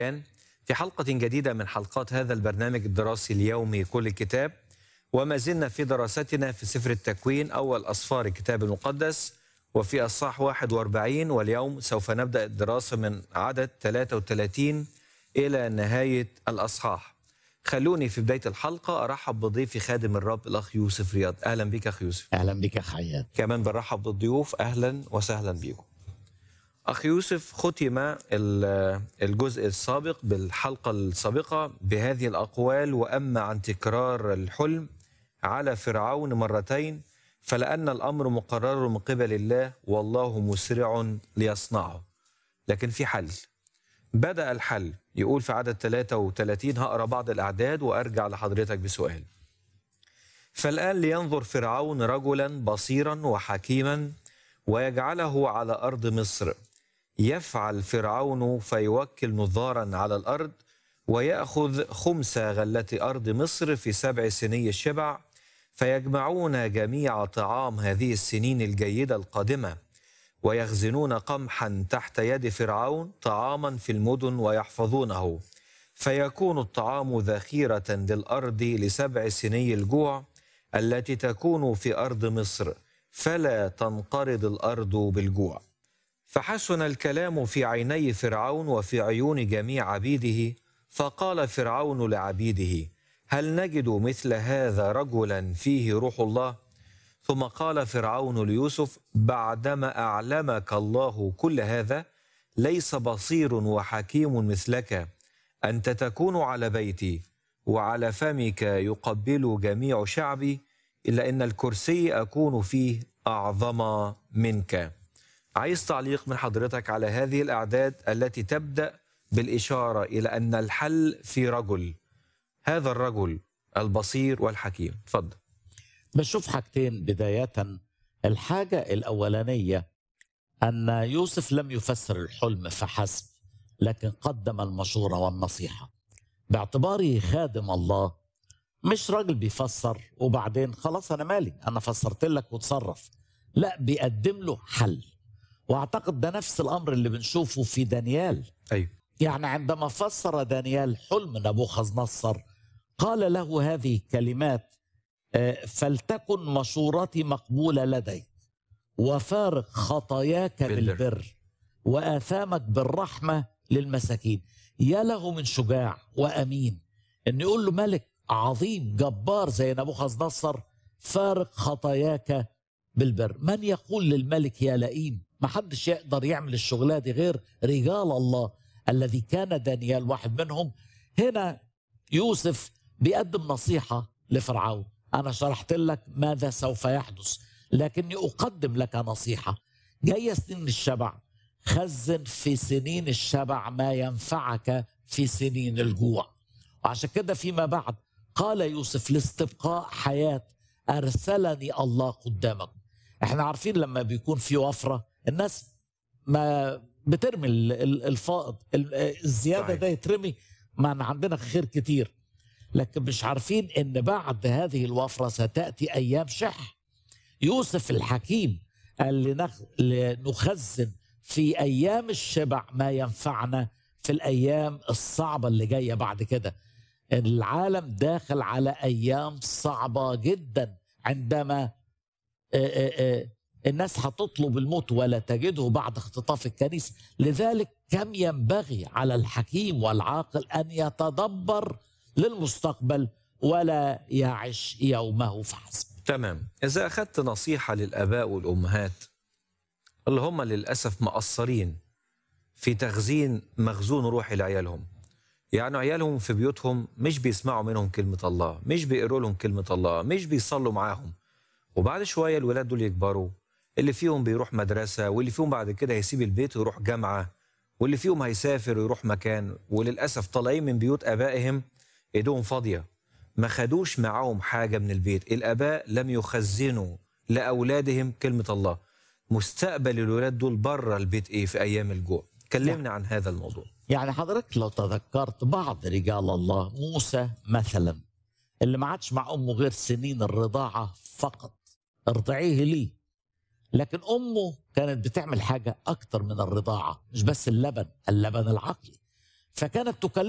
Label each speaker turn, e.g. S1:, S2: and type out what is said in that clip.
S1: الآن في حلقة جديدة من حلقات هذا البرنامج الدراسي اليومي كل الكتاب وما زلنا في دراستنا في سفر التكوين أول أصفار الكتاب المقدس وفي أصحاح 41 واليوم سوف نبدأ الدراسة من عدد 33 إلى نهاية الأصحاح خلوني في بداية الحلقة أرحب بضيفي خادم الرب الأخ يوسف رياض أهلا بك أخ يوسف
S2: اهلا بك يا حيان
S1: كمان بنرحب بالضيوف اهلا وسهلا بيكم. اخ يوسف ختم ال- الجزء السابق بالحلقه السابقه بهذه الاقوال واما عن تكرار الحلم على فرعون مرتين فلان الامر مقرر من قبل الله والله مسرع ليصنعه. لكن في حل. بدا الحل يقول في عدد 33 هقرا بعض الاعداد وارجع لحضرتك بسؤال. فالآن لينظر فرعون رجلا بصيرا وحكيما ويجعله على أرض مصر يفعل فرعون فيوكل نظارا على الأرض ويأخذ خمس غلة أرض مصر في سبع سني الشبع فيجمعون جميع طعام هذه السنين الجيدة القادمة ويخزنون قمحا تحت يد فرعون طعاما في المدن ويحفظونه فيكون الطعام ذخيرة للأرض لسبع سني الجوع التي تكون في أرض مصر فلا تنقرض الأرض بالجوع فحسن الكلام في عيني فرعون وفي عيون جميع عبيده فقال فرعون لعبيده هل نجد مثل هذا رجلا فيه روح الله ثم قال فرعون ليوسف بعدما أعلمك الله كل هذا ليس بصير وحكيم مثلك أنت تكون على بيتي وعلى فمك يقبل جميع شعبي إلا أن الكرسي أكون فيه أعظم منك عايز تعليق من حضرتك على هذه الأعداد التي تبدأ بالإشارة إلى أن الحل في رجل هذا الرجل البصير والحكيم تفضل
S2: بشوف حاجتين بداية الحاجة الأولانية أن يوسف لم يفسر الحلم فحسب لكن قدم المشورة والنصيحة باعتباري خادم الله مش راجل بيفسر وبعدين خلاص أنا مالي أنا فسرت لك وتصرف لا بيقدم له حل واعتقد ده نفس الامر اللي بنشوفه في دانيال
S1: أيوه
S2: يعني عندما فسر دانيال حلم نبوخذ نصر قال له هذه الكلمات آه، فلتكن مشورتي مقبولة لديك وفارق خطاياك
S1: بالبر.
S2: بالبر وآثامك بالرحمة للمساكين يا له من شجاع وأمين أن يقول له ملك عظيم جبار زي نبوخذ نصر فارق خطاياك بالبر من يقول للملك يا لئيم ما حدش يقدر يعمل الشغلة دي غير رجال الله الذي كان دانيال واحد منهم هنا يوسف بيقدم نصيحة لفرعون أنا شرحت لك ماذا سوف يحدث لكني أقدم لك نصيحة جاية سنين الشبع خزن في سنين الشبع ما ينفعك في سنين الجوع وعشان كده فيما بعد قال يوسف لاستبقاء حياة أرسلني الله قدامكم احنا عارفين لما بيكون في وفرة الناس ما بترمي ال- ال- الفائض ال- الزيادة
S1: صحيح.
S2: ده يترمي ما أنا عندنا خير كتير لكن مش عارفين ان بعد هذه الوفرة ستأتي أيام شح يوسف الحكيم قال لنخ... لنخزن في أيام الشبع ما ينفعنا في الأيام الصعبة اللي جاية بعد كده العالم داخل على أيام صعبة جدا عندما آه، آه، آه، الناس هتطلب الموت ولا تجده بعد اختطاف الكنيسة لذلك كم ينبغي على الحكيم والعاقل أن يتدبر للمستقبل ولا يعش يومه فحسب
S1: تمام إذا أخذت نصيحة للآباء والأمهات اللي هم للأسف مقصرين في تخزين مخزون روحي لعيالهم يعني عيالهم في بيوتهم مش بيسمعوا منهم كلمة الله مش بيقروا لهم كلمة الله مش بيصلوا معاهم وبعد شوية الولاد دول يكبروا اللي فيهم بيروح مدرسة واللي فيهم بعد كده هيسيب البيت ويروح جامعة واللي فيهم هيسافر ويروح مكان وللأسف طالعين من بيوت آبائهم ايدهم فاضية ما خدوش معاهم حاجة من البيت الآباء لم يخزنوا لأولادهم كلمة الله مستقبل الولاد دول بره البيت إيه في أيام الجوع كلمنا عن هذا الموضوع
S2: يعني حضرتك لو تذكرت بعض رجال الله موسى مثلا اللي ما عادش مع امه غير سنين الرضاعه فقط ارضعيه لي لكن امه كانت بتعمل حاجه اكتر من الرضاعه مش بس اللبن اللبن العقلي فكانت تكلم